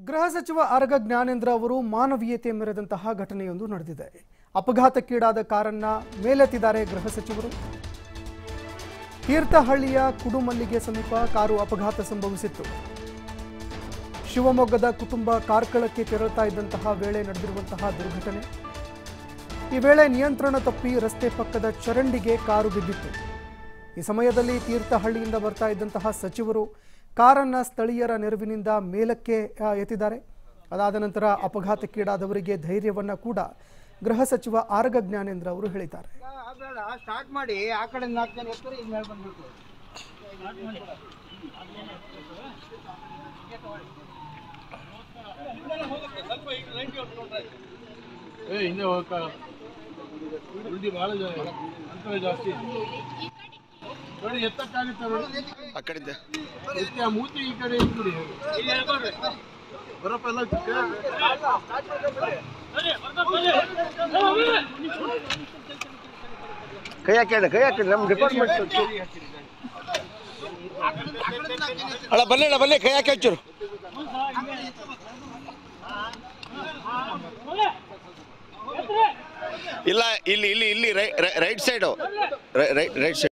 ಗೃಹ ಸಚಿವ ಆರಗ ಜ್ಞಾನೇಂದ್ರ ಅವರು ಮಾನವೀಯತೆ ಮೆರೆದಂತಹ ಘಟನೆಯೊಂದು ನಡೆದಿದೆ ಅಪಘಾತಕ್ಕೀಡಾದ ಕಾರನ್ನ ಮೇಲೆತ್ತಿದ್ದಾರೆ ಗೃಹ ಸಚಿವರು ತೀರ್ಥಹಳ್ಳಿಯ ಕುಡುಮಲ್ಲಿಗೆ ಸಮೀಪ ಕಾರು ಅಪಘಾತ ಸಂಭವಿಸಿತ್ತು ಶಿವಮೊಗ್ಗದ ಕುಟುಂಬ ಕಾರ್ಕಳಕ್ಕೆ ತೆರಳುತ್ತಾ ಇದ್ದಂತಹ ವೇಳೆ ನಡೆದಿರುವಂತಹ ದುರ್ಘಟನೆ ಈ ವೇಳೆ ನಿಯಂತ್ರಣ ತಪ್ಪಿ ರಸ್ತೆ ಪಕ್ಕದ ಚರಂಡಿಗೆ ಕಾರು ಬಿದ್ದಿತ್ತು ಈ ಸಮಯದಲ್ಲಿ ತೀರ್ಥಹಳ್ಳಿಯಿಂದ ಬರ್ತಾ ಇದ್ದಂತಹ ಸಚಿವರು ಕಾರನ್ನ ಸ್ಥಳೀಯರ ನೆರವಿನಿಂದ ಮೇಲಕ್ಕೆ ಆ, ಎತ್ತಿದ್ದಾರೆ ಅದಾದ ನಂತರ ಅಪಘಾತಕ್ಕೀಡಾದವರಿಗೆ ಧೈರ್ಯವನ್ನ ಕೂಡ ಗೃಹ ಸಚಿವ ಆರಗ ಜ್ಞಾನೇಂದ್ರ ಅವರು ಹೇಳಿದ್ದಾರೆ ಬೇಡ ಸ್ಟಾರ್ಟ್ ಮಾಡಿ ಆ ಕಡೆ ನಾಲ್ಕು ಜನ ಎತ್ತಾರೆ ಈಗ ಮೇಲೆ ಬಂದ್ಬಿಟ್ಟು ಏ ಹಿಂದೆ ಹೋಗಕ್ಕ ಉಲ್ಟಿ ಭಾಳ ಜನ ಅಂತರ ಜಾಸ್ತಿ ಇದೆ. ನೋಡಿ ಎತ್ತಕ್ಕಾಗುತ್ತೆ ನೋಡಿ ಆ ಕಡೆಯಿಂದ ಎತ್ತಿ ಆ ಮೂತಿ ಈ ಕಡೆ ಇಟ್ಬಿಡಿ ಬರಪ್ಪ ಎಲ್ಲ ಕೈ ಹಾಕಿ ಕೈ ಹಾಕಿ ನಮ್ಮ ಡಿಪಾರ್ಟ್ಮೆಂಟ್ ಅಲ್ಲ ಬನ್ನಿ ಅಣ್ಣ ಬನ್ನಿ ಕೈ ಹಾಕಿ ಹಚ್ಚರು ಇಲ್ಲ ಇಲ್ಲಿ ಇಲ್ಲಿ ಇಲ್ಲಿ right side right right side